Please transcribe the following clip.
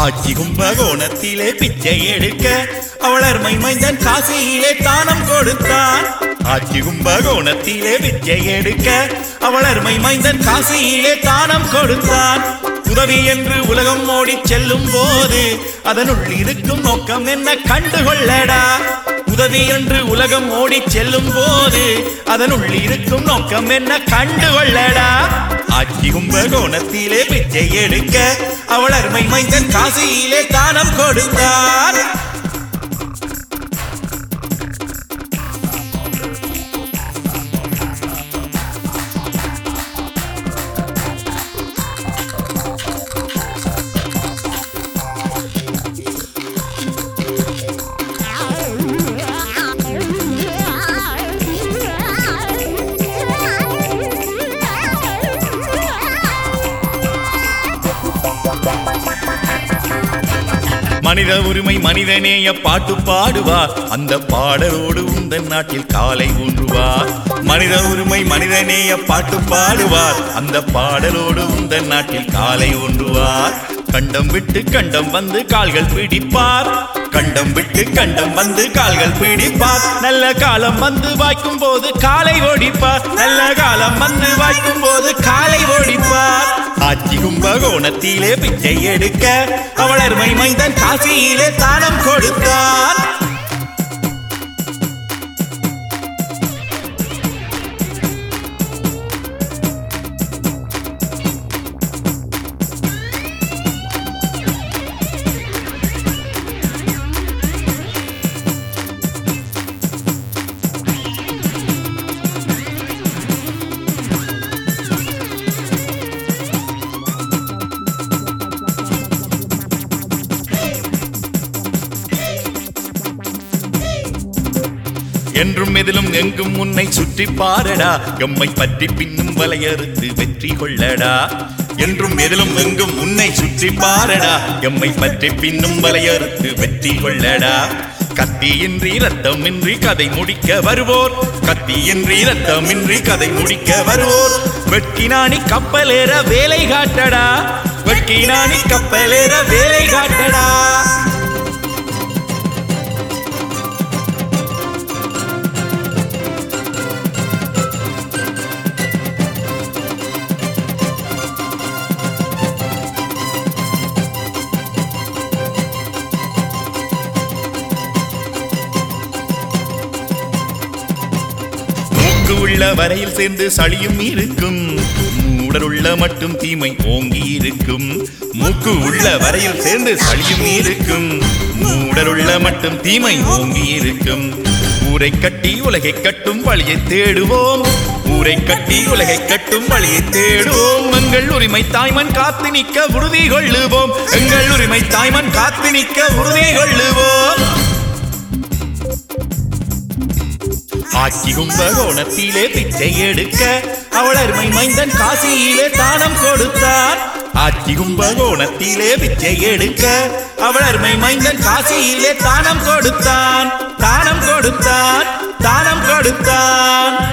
ஆட்சி கும்பகோணத்திலே பிச்சை எடுக்க அவளர்மை மைந்தன் காசியிலே தானம் கொடுத்தான் ஆட்சி கும்பகோணத்திலே பிச்சை எடுக்க அவளர்மை மைந்தன் காசியிலே தானம் கொடுத்தான் உதவி என்று உலகம் ஓடிச் செல்லும் போது அதனுள் இருக்கும் நோக்கம் என்ன கண்டுகொள்ளடா உதவி என்று உலகம் ஓடிச் செல்லும் போது அதனுள் இருக்கும் நோக்கம் என்ன கண்டுகொள்ளடா ஆட்சி கும்பகோணத்திலே பிச்சை எடுக்க அவள் அருமை மைந்தன் காசியிலே தானம் கொடுத்தார் மனித உரிமை மனிதநேய பாட்டு பாடுவார் அந்த பாடலோடு உந்தன் நாட்டில் காலை ஊன்றுவார் மனித உரிமை மனிதநேய பாட்டு பாடுவார் அந்த பாடலோடு உந்தன் நாட்டில் காலை ஊன்றுவார் கண்டம் விட்டு கண்டம் வந்து கால்கள் பிடிப்பார் கண்டம் விட்டு கண்டம் வந்து கால்கள் பிடிப்பார் நல்ல காலம் வந்து வாய்க்கும் போது காலை ஓடிப்பார் நல்ல காலம் வந்து வாய்க்கும் போது காலை ஓடிப்பார் ஆட்சி கும்பகோணத்திலே பிச்சை எடுக்க அவளர்மை மைந்தன் காசியிலே தானம் கொடுத்தார் என்றும் எதிலும் எங்கும் உன்னை சுற்றி பாரடா எம்மை பற்றி பின்னும் வலையறுத்து வெற்றி கொள்ளடா என்றும் எதிலும் எங்கும் உன்னை சுற்றி பாரடா எம்மை பற்றி பின்னும் வலையறுத்து வெற்றி கொள்ளடா கத்தியின்றி ரத்தமின்றி கதை முடிக்க வருவோர் கத்தியின்றி ரத்தமின்றி கதை முடிக்க வருவோர் வெட்கினானி கப்பலேற வேலை காட்டடா வெட்கினானி கப்பலேற வேலை காட்டடா மூக்கு உள்ள வரையில் சேர்ந்து சளியும் இருக்கும் மூடருள்ள மட்டும் தீமை ஓங்கி இருக்கும் மூக்கு உள்ள வரையில் சேர்ந்து சளியும் இருக்கும் மூடருள்ள மட்டும் தீமை ஓங்கி இருக்கும் ஊரை கட்டி உலகை கட்டும் வழியை தேடுவோம் ஊரை கட்டி உலகை கட்டும் வழியை தேடுவோம் எங்கள் உரிமை தாய்மன் காத்து நிற்க உறுதி கொள்ளுவோம் எங்கள் உரிமை தாய்மன் காத்து நிற்க உறுதி கொள்ளுவோம் ஆட்சி கும்பகோணத்திலே பிச்சை எடுக்க அவள் அருமை மைந்தன் காசியிலே தானம் கொடுத்தார் ஆட்சி கும்பகோணத்திலே பிச்சை எடுக்க அவள் அருமை மைந்தன் காசியிலே தானம் கொடுத்தான் தானம் கொடுத்தான் தானம் கொடுத்தான்